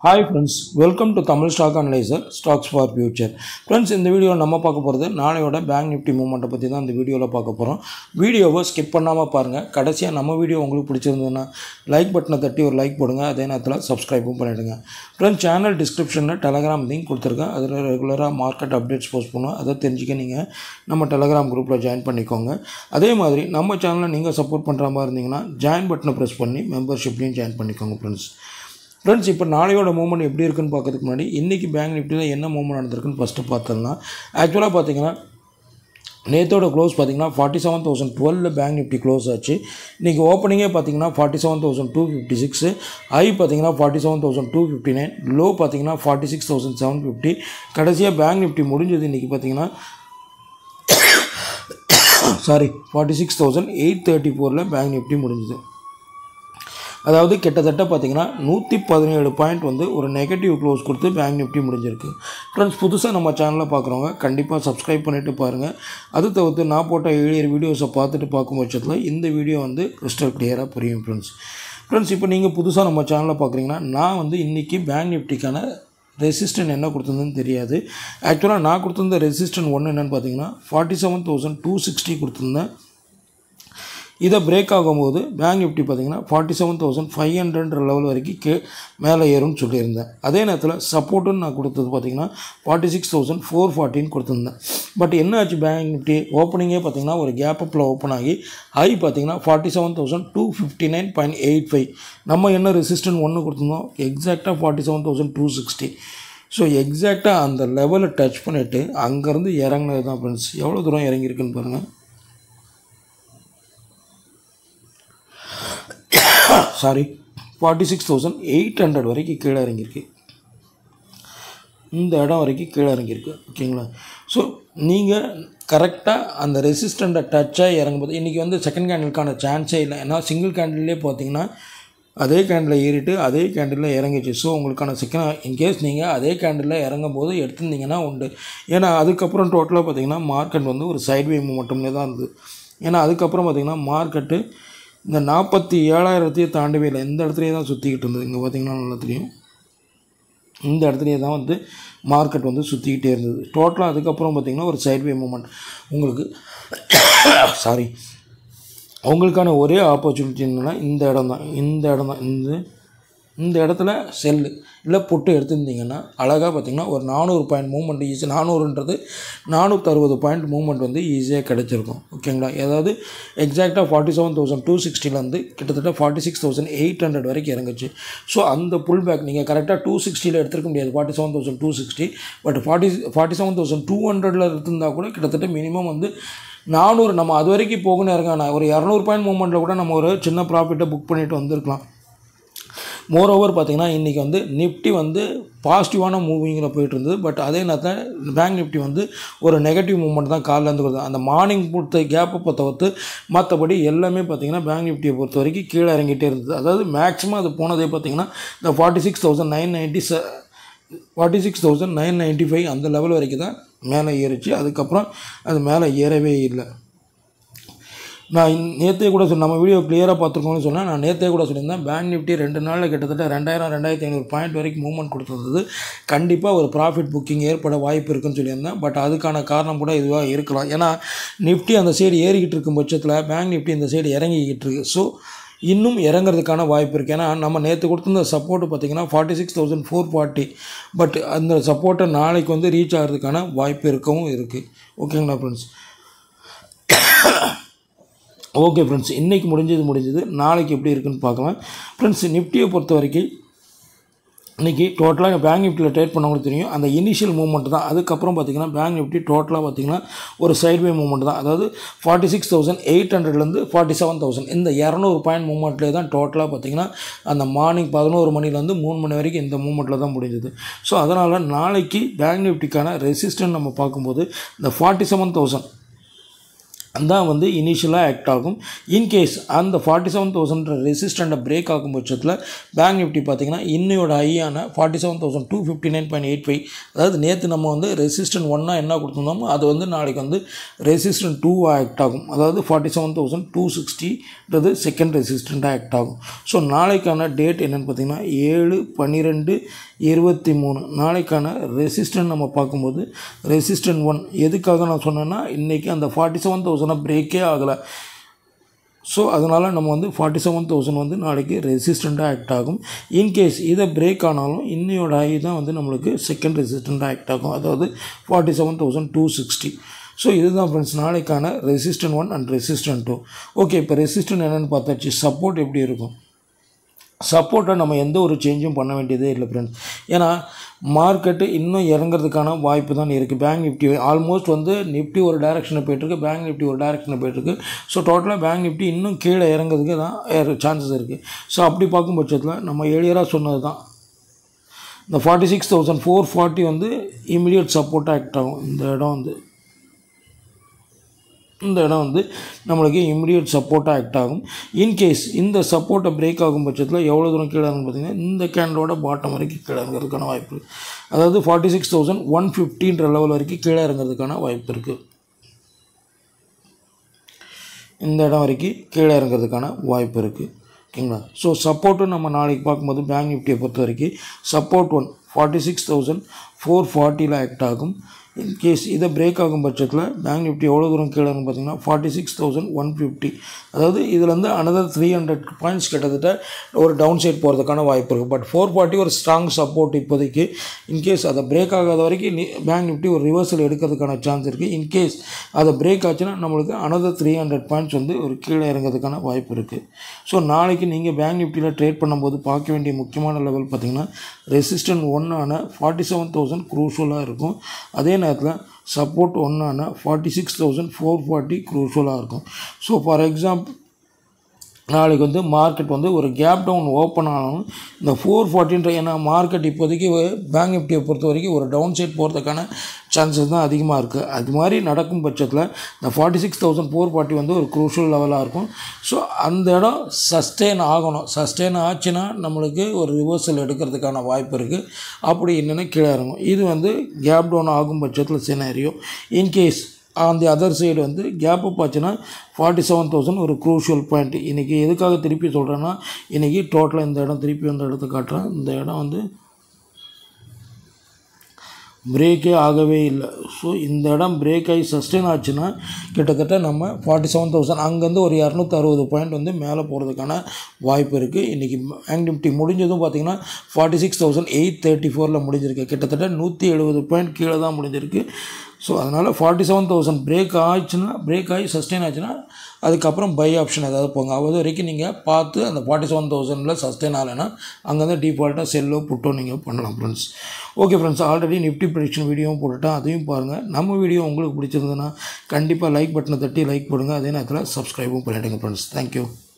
hi friends welcome to Tamil stock analyser stocks for future friends இந்த video நம்ம பார்க்க போகிறது நாளையோட பேங்க் நிஃப்டி மூவ்மெண்ட்டை பற்றி தான் இந்த வீடியோவில் பார்க்க போகிறோம் வீடியோவை ஸ்கிப் பண்ணாமல் பாருங்கள் கடைசியாக நம்ம வீடியோ உங்களுக்கு பிடிச்சிருந்ததுன்னா லைக் பட்டனை தட்டி ஒரு லைக் போடுங்க அதே நேரத்தில் சப்ஸ்கிரைபும் பண்ணிவிடுங்க ஃப்ரெண்ட்ஸ் சேனல் டிஸ்கிரிப்ஷனில் டெலகிராம் லிங்க் கொடுத்துருக்கேன் அதில் ரெகுலராக மார்க்கெட் அப்டேட்ஸ் போஸ்ட் பண்ணுவோம் அதை தெரிஞ்சுக்க நீங்கள் நம்ம டெலகிராம் குரூப்பில் ஜாயின் பண்ணிக்கோங்க அதே மாதிரி நம்ம சேனலை நீங்கள் சப்போர்ட் பண்ணுற மாதிரி இருந்தீங்கன்னா ஜாயின் பட்டனை ப்ரெஸ் பண்ணி மெம்பர்ஷிப்லேயும் ஜாயின் பண்ணிக்கோங்க ஃப்ரெண்ட்ஸ் ஃப்ரெண்ட்ஸ் இப்போ நாளையோட மூவ்மெண்ட் எப்படி இருக்குன்னு பார்க்கறதுக்கு முன்னாடி இன்றைக்கி பேங்க் நிஃப்டியில் என்ன மூவ்மெண்ட் நடந்திருக்குன்னு ஃபஸ்ட்டு பார்த்துடலாம் ஆக்சுவலாக பார்த்தீங்கன்னா நேத்தோட க்ளோஸ் பார்த்தீங்கன்னா ஃபார்ட்டி செவன் தௌசண்ட் டுவெலில் பேங்க் நிஃப்டி க்ளோஸ் ஆச்சு இன்றைக்கி ஓப்பனிங்கே பார்த்தீங்கன்னா forty seven thousand two fifty six high பார்த்தீங்கன்னா forty seven thousand two fifty nine low பார்த்தீங்கன்னா forty six thousand seven fifty கடைசியாக பேங்க் நிஃப்டி முடிஞ்சது இன்றைக்கி பார்த்தீங்கன்னா sorry forty six thousand eight thirty ஃபோரில் பேங்க் நிஃப்டி முடிஞ்சுது அதாவது கிட்டத்தட்ட பார்த்தீங்கன்னா நூற்றி பதினேழு பாயிண்ட் வந்து ஒரு நெகட்டிவ் க்ளோஸ் கொடுத்து பேங்க் நிஃப்டி முடிஞ்சிருக்கு ஃப்ரெண்ட்ஸ் புதுசாக நம்ம சேனலில் பார்க்குறவங்க கண்டிப்பாக சப்ஸ்கிரைப் பண்ணிவிட்டு பாருங்கள் அது தவிர்த்து நான் போட்ட ஏழியர் வீடியோஸை பார்த்துட்டு பார்க்கும் பட்சத்தில் இந்த வீடியோ வந்து கிறிஸ்டல் கிளியராக புரியும் ஃப்ரெண்ட்ஸ் ஃப்ரெண்ட்ஸ் இப்போ நீங்கள் புதுசாக நம்ம சேனலில் பார்க்குறீங்கன்னா நான் வந்து இன்றைக்கி பேங்க் நிஃப்டிக்கான ரெசிஸ்டன் என்ன கொடுத்துருந்ததுன்னு தெரியாது ஆக்சுவலாக நான் கொடுத்துருந்த ரெசிஸ்டன் ஒன்று என்னென்னு பார்த்தீங்கன்னா forty seven thousand two sixty கொடுத்துருந்தேன் இதை பிரேக் ஆகும்போது பேங்க் நிஃப்டி பார்த்தீங்கன்னா ஃபார்ட்டி செவன் தௌசண்ட் ஃபைவ் ஹண்ட்ரட்ன்ற லெவல் வரைக்கும் கே மேலே ஏறும்னு சொல்லியிருந்தேன் அதே நேரத்தில் சப்போர்ட்டுன்னு நான் கொடுத்தது பார்த்தீங்கன்னா ஃபார்ட்டி சிக்ஸ் தௌசண்ட் ஃபோர் ஃபார்ட்டின்னு கொடுத்துருந்தேன் பட் என்ன ஆச்சு பேங்க் நிஃப்டி ஓப்பனிங்கே பார்த்தீங்கன்னா ஒரு கேப் அப்பில் ஓப்பன் ஆகி ஹை பார்த்தீங்கன்னா forty seven thousand two fifty nine point eight five நம்ம என்ன ரெசிஸ்டன் ஒன்று கொடுத்துருந்தோம் எக்ஸாக்டாக forty seven thousand two sixty so எக்ஸாக்டாக அந்த லெவலை டச் பண்ணிவிட்டு அங்கேருந்து இறங்கினது தான் ஃப்ரெண்ட்ஸ் எவ்வளோ தூரம் இறங்கியிருக்குன்னு பாருங்கள் sorry forty six thousand eight hundred வரைக்கும் கீழே இறங்கியிருக்கு இந்த இடம் வரைக்கும் கீழே இறங்கியிருக்கு ஓகேங்களா ஸோ நீங்கள் கரெக்டாக அந்த ரெசிஸ்டண்ட்டை டச்சாக இறங்கும்போது இன்றைக்கி வந்து செகண்ட் கேண்டிலுக்கான சான்ஸே இல்லை ஏன்னா சிங்கிள் கேண்டில்லே பார்த்தீங்கன்னா அதே கேண்டில் ஏறிட்டு அதே கேண்டிலில் இறங்கிச்சு ஸோ உங்களுக்கான செகண்ட் இன்கேஸ் நீங்கள் அதே கேண்டிலில் இறங்கும் போது எடுத்திருந்தீங்கன்னா உண்டு ஏன்னா அதுக்கப்புறம் டோட்டலாக பார்த்தீங்கன்னா மார்க்கெட் வந்து ஒரு சைட்வே மட்டுமே தான் இருந்தது ஏன்னா அதுக்கப்புறம் பார்த்திங்கன்னா மார்க்கெட்டு இந்த நாற்பத்தி ஏழாயிரத்தையும் தாண்டவே இல்லை இந்த இடத்துலையே தான் சுற்றிக்கிட்டு இருந்தது இங்கே பார்த்தீங்கன்னா நல்லா தெரியும் இந்த இடத்துலையே தான் வந்து மார்க்கெட் வந்து சுற்றிக்கிட்டே இருந்தது டோட்டலாக அதுக்கப்புறம் பார்த்திங்கன்னா ஒரு சைட்வே மூமெண்ட் உங்களுக்கு சாரி உங்களுக்கான ஒரே ஆப்பர்ச்சுனிட்டி என்னென்னா இந்த இடம் தான் இந்த இடம் தான் இந்த இந்த இடத்துல செல்லு இல்லை புட்டு எடுத்திருந்தீங்கன்னா அழகாக பார்த்திங்கன்னா ஒரு நானூறு பாயிண்ட் மூவ்மெண்ட் ஈஸி நானூறுன்றது நானூற்றறுபது பாயிண்ட் மூவ்மெண்ட் வந்து ஈஸியாக கிடச்சிருக்கும் ஓகேங்களா அதாவது எக்ஸாக்டாக ஃபார்ட்டி செவன் தௌசண்ட் டூ சிக்ஸ்டிலேருந்து கிட்டத்தட்ட forty six thousand eight hundred வரைக்கும் இறங்குச்சு ஸோ அந்த புல் பேக் நீங்கள் கரெக்டாக டூ சிக்ஸ்டியில் எடுத்துருக்க முடியாது forty seven thousand two sixty but forty forty seven thousand two ஹண்ட்ரடில் இருந்தால் கூட கிட்டத்தட்ட மினிமம் வந்து நானூறு நம்ம அது வரைக்கும் போகணும் இறங்க ஒரு இரநூறு பாயிண்ட் மூவ்மெண்ட்டில் கூட நம்ம ஒரு சின்ன ப்ராஃபிட்டை புக் பண்ணிட்டு வந்திருக்கலாம் மோர் ஓவர் பார்த்திங்கன்னா இன்றைக்கி வந்து நிஃப்டி வந்து பாசிட்டிவான மூவிங்கில் போயிட்டு இருந்தது பட் அதே நேரத்தில் பேங்க் நிஃப்டி வந்து ஒரு நெகட்டிவ் மூவ்மெண்ட் தான் காலிலேருந்து வருது அந்த மார்னிங் கொடுத்த கேப்பை தவிர்த்து மற்றபடி எல்லாமே பார்த்திங்கன்னா பேங்க் நிஃப்டியை பொறுத்த வரைக்கும் கீழே இறங்கிட்டே இருந்தது அதாவது மேக்ஸிமம் அது போனதே பார்த்திங்கன்னா இந்த forty six thousand nine ninety ச forty six thousand nine ninety five அந்த லெவல் வரைக்கும் தான் மேலே ஏறிச்சு அதுக்கப்புறம் அது மேலே ஏறவே இல்லை நான் நேற்றே கூட சொன்ன நம்ம வீடியோ கிளியராக பார்த்துருக்கோம்னு சொன்னால் நான் நேற்றே கூட சொல்லியிருந்தேன் பேங்க் நிஃப்டி ரெண்டு நாளில் கிட்டத்தட்ட ரெண்டாயிரம் ரெண்டாயிரத்தி ஐநூறு பாயிண்ட் வரைக்கும் மூவ்மெண்ட் கொடுத்துருந்தது கண்டிப்பாக ஒரு ப்ராஃபிட் புக்கிங் ஏற்பட வாய்ப்பு இருக்குன்னு சொல்லியிருந்தேன் பட் அதுக்கான காரணம் கூட இதுவாக இருக்கலாம் ஏன்னா நிஃப்டி அந்த சைடு ஏறிக்கிட்டு இருக்கும் பட்சத்தில் பேங்க் நிஃப்டி இந்த சைடு இறங்கிக்கிட்டு இருக்கு ஸோ இன்னும் இறங்குறதுக்கான வாய்ப்பு இருக்குது ஏன்னா நம்ம நேற்று கொடுத்துருந்த சப்போர்ட்டு பார்த்திங்கன்னா forty six thousand four forty but அந்த சப்போர்ட்டை நாளைக்கு வந்து ரீச் ஆகிறதுக்கான வாய்ப்பு இருக்கவும் இருக்குது ஓகேங்களா ஃப்ரெண்ட்ஸ் ஓகே ஃப்ரெண்ட்ஸ் இன்றைக்கி முடிஞ்சது முடிஞ்சது நாளைக்கு எப்படி இருக்குன்னு பார்க்கலாம் ஃப்ரெண்ட்ஸ் நிஃப்டியை பொறுத்த வரைக்கும் இன்றைக்கி டோட்டலாக பேங்க் நிஃப்டியில் ட்ரேட் பண்ணவங்களுக்கு தெரியும் அந்த இனிஷியல் மூவ்மெண்ட் தான் அதுக்கப்புறம் பார்த்திங்கன்னா பேங்க் நிஃப்டி டோட்டலாக பார்த்திங்கன்னா ஒரு சைட்வே மூவ்மெண்ட் தான் அதாவது ஃபார்ட்டி சிக்ஸ் தௌசண்ட் எயிட் ஹண்ட்ரட்லேருந்து ஃபார்ட்டி செவன் தௌசண்ட் இந்த இரநூறு பாயிண்ட் மூவ்மெண்ட்லேயே தான் டோட்டலாக பார்த்திங்கன்னா அந்த மார்னிங் பதினோரு மணிலேருந்து மூணு மணி வரைக்கும் இந்த மூவ்மெண்ட்டில் தான் முடிஞ்சது ஸோ அதனால் நாளைக்கு பேங்க் நிஃப்டிக்கான ரெசிஸ்டன்ட் நம்ம பார்க்கும்போது இந்த ஃபார்ட்டி செவன் தௌசண்ட் தான் வந்து இனிஷியலாக ஆக்ட் ஆகும் இன்கேஸ் அந்த ஃபார்ட்டி செவன் தௌசண்ட் ரெசிஸ்டண்ட்டை பிரேக் ஆகும் பட்சத்தில் பேங்க் நிஃப்டி பார்த்திங்கன்னா இன்னையோட ஹையான forty seven thousand two fifty nine point eight five அதாவது நேற்று நம்ம வந்து ரெசிஸ்டன்ட் ஒன்னாக என்ன கொடுத்துருந்தோமோ அது வந்து நாளைக்கு வந்து ரெசிஸ்டன்ட் டூவாக ஆக்ட் ஆகும் அதாவது ஃபார்ட்டி செவன் தௌசண்ட் டூ சிக்ஸ்டின்றது செகண்ட் ரெசிஸ்டண்ட்டாக ஆக்ட் ஆகும் ஸோ நாளைக்கான டேட் என்னென்னு பார்த்தீங்கன்னா ஏழு பன்னிரெண்டு இருபத்தி மூணு நாளைக்கான ரெசிஸ்டன்ட் நம்ம பார்க்கும்போது ரெசிஸ்டன்ட் ஒன் எதுக்காக நான் சொன்னேன்னா இன்றைக்கி அந்த ஃபார்ட்டி செவன் தௌசண்டை பிரேக்கே ஆகலை ஸோ அதனால் நம்ம வந்து ஃபார்ட்டி செவன் தௌசண்ட் வந்து நாளைக்கு ரெசிஸ்டண்ட்டாக ஆக்ட் ஆகும் இன்கேஸ் இதை பிரேக் ஆனாலும் இன்னையோட ஹை தான் வந்து நம்மளுக்கு செகண்ட் ரெசிஸ்டண்ட்டாக ஆக்ட் ஆகும் அதாவது forty seven thousand two sixty so இதுதான் ஃப்ரெண்ட்ஸ் நாளைக்கான resistance one and resistance two okay இப்போ ரெசிஸ்டன்ட் என்னென்னு பார்த்தாச்சு சப்போர்ட் எப்படி இருக்கும் சப்போர்ட்டை நம்ம எந்த ஒரு சேஞ்சும் பண்ண வேண்டியதே இல்லை ஃப்ரெண்ட்ஸ் ஏன்னா மார்க்கெட்டு இன்னும் இறங்குறதுக்கான வாய்ப்பு தான் இருக்குது பேங்க் நிஃப்டி ஆல்மோஸ்ட் வந்து நிஃப்டி ஒரு டைரக்ஷனில் போயிட்டுருக்கு பேங்க் நிஃப்டி ஒரு டைரக்ஷனில் போயிட்டுருக்கு ஸோ டோட்டலாக பேங்க் நிஃப்டி இன்னும் கீழே இறங்குறதுக்கு தான் சான்சஸ் இருக்குது ஸோ அப்படி பார்க்கும் பட்சத்தில் நம்ம ஏழியராக சொன்னது தான் இந்த forty six thousand four forty வந்து இமீடியட் சப்போர்ட்டாக ஆக்ட் ஆகும் இந்த இடம் வந்து இந்த இடம் வந்து நம்மளுக்கு இம்மிடியட் சப்போர்ட்டாக ஆக்ட் ஆகும் இன்கேஸ் இந்த சப்போர்ட்டை பிரேக் ஆகும் பட்சத்தில் எவ்வளோ தூரம் கீழே இறங்கும் பார்த்தீங்கன்னா இந்த கேண்டலோட பாட்டம் வரைக்கும் கீழே இறங்குறதுக்கான வாய்ப்பு இருக்குது அதாவது ஃபார்ட்டி சிக்ஸ் தௌசண்ட் ஒன் ஃபிஃப்டின்ற லெவல் வரைக்கும் கீழே இறங்குறதுக்கான வாய்ப்பு இருக்குது இந்த இடம் வரைக்கும் கீழே இறங்குறதுக்கான வாய்ப்பு இருக்குது ஓகேங்களா ஸோ சப்போர்ட்டும் நம்ம நாளைக்கு பார்க்கும்போது பேங்க் நிஃப்டியை பொறுத்த வரைக்கும் support one forty six thousand four ஃபார்ட்டியில் ஆக்ட் ஆகும் இன்கேஸ் இதை பிரேக் ஆகும் பட்சத்தில் பேங்க் நிஃப்டி எவ்வளோ தூரம் கீழே இருக்கும் பார்த்தீங்கன்னா forty six thousand one fifty அதாவது இதுலேருந்து அனதர் த்ரீ ஹண்ட்ரட் பாயிண்ட்ஸ் கிட்டத்தட்ட ஒரு டவுன் சைட் போகிறதுக்கான வாய்ப்பு இருக்குது பட் ஃபோர் ஃபார்ட்டி ஒரு ஸ்ட்ராங் சப்போர்ட் இப்போதைக்கு இன்கேஸ் அதை பிரேக் ஆகாத வரைக்கும் நி பேங்க் நிஃப்டி ஒரு ரிவர்சல் எடுக்கிறதுக்கான சான்ஸ் இருக்குது இன்கேஸ் அதை பிரேக் ஆச்சுன்னா நம்மளுக்கு அனதர் த்ரீ ஹண்ட்ரட் பாயிண்ட்ஸ் வந்து ஒரு கீழே இறங்கிறதுக்கான வாய்ப்பு இருக்குது ஸோ நாளைக்கு நீங்கள் பேங்க் நிஃப்டியில் ட்ரேட் பண்ணும்போது பார்க்க வேண்டிய முக்கியமான லெவல் பார்த்திங்கன்னா ரெசிஸ்டன்ட் ஒன்னான ஃபார்ட்டி செவன் தௌசண்ட் க்ரூஷலாக இருக்கும் அதே நேரத்தில் சப்போர்ட் ஒன்னான forty six thousand four forty க்ரூஷலாக இருக்கும் ஸோ ஃபார் எக்ஸாம்பிள் நாளைக்கு வந்து மார்க்கெட் வந்து ஒரு கேப் டவுன் ஓப்பன் ஆனாலும் இந்த ஃபோர் ஃபார்ட்டின்ற ஏன்னா மார்க்கெட் இப்போதைக்கு பேங்க் நிஃப்டியை பொறுத்த வரைக்கும் ஒரு டவுன் சைட் போகிறதுக்கான சான்சஸ் தான் அதிகமாக இருக்குது அது மாதிரி நடக்கும் பட்சத்தில் இந்த forty six thousand four forty வந்து ஒரு க்ரூஷியல் லெவலாக இருக்கும் ஸோ அந்த இடம் சஸ்டெயின் ஆகணும் சஸ்டெயின் ஆச்சுன்னா நம்மளுக்கு ஒரு ரிவர்சல் எடுக்கிறதுக்கான வாய்ப்பு இருக்குது அப்படி என்னென்னு கீழே இறங்கும் இது வந்து கேப் டவுன் ஆகும் பட்சத்தில் scenario in case on the other side வந்து கேப் அப் ஆச்சுன்னா ஃபார்ட்டி செவன் தௌசண்ட் ஒரு க்ரூஷியல் பாயிண்ட் இன்றைக்கி எதுக்காக திருப்பி சொல்கிறேன்னா இன்றைக்கி டோட்டலாக இந்த இடம் திருப்பி அந்த இடத்த காட்டுறேன் இந்த இடம் வந்து பிரேக்கே ஆகவே இல்லை ஸோ இந்த இடம் பிரேக் ஆகி சஸ்டெயின் ஆச்சுன்னா கிட்டத்தட்ட நம்ம ஃபார்ட்டி செவன் தௌசண்ட் அங்கேருந்து ஒரு இரநூத்தி அறுபது பாயிண்ட் வந்து மேலே போகிறதுக்கான வாய்ப்பு இருக்குது இன்றைக்கி பேங்க் நிஃப்டி முடிஞ்சதும் பார்த்திங்கன்னா forty six thousand eight thirty ஃபோரில் முடிஞ்சிருக்கு கிட்டத்தட்ட நூற்றி எழுபது பாயிண்ட் கீழே தான் முடிஞ்சிருக்கு ஸோ அதனால் ஃபார்ட்டி செவன் தௌசண்ட் பிரேக் ஆச்சுன்னா பிரேக் ஆகி சஸ்டெயின் ஆச்சுன்னா அதுக்கப்புறம் பை ஆப்ஷன் ஏதாவது போங்க அது வரைக்கும் நீங்கள் பார்த்து அந்த ஃபார்ட்டி செவன் தௌசண்டில் சஸ்டெயின் ஆகலைன்னா அங்கேருந்து டிஃபால்ட்டாக செல்லோ புட்டோ நீங்கள் பண்ணலாம் friends okay friends already Nifty prediction வீடியோவும் போட்டுட்டேன் அதையும் பாருங்கள் நம்ம வீடியோ உங்களுக்கு பிடிச்சிருந்ததுன்னா கண்டிப்பாக லைக் பட்டனை தட்டி லைக் போடுங்க அதே நேரத்தில் சப்ஸ்கிரைபும் பண்ணிவிடுங்க ஃப்ரெண்ட்ஸ் தேங்க்யூ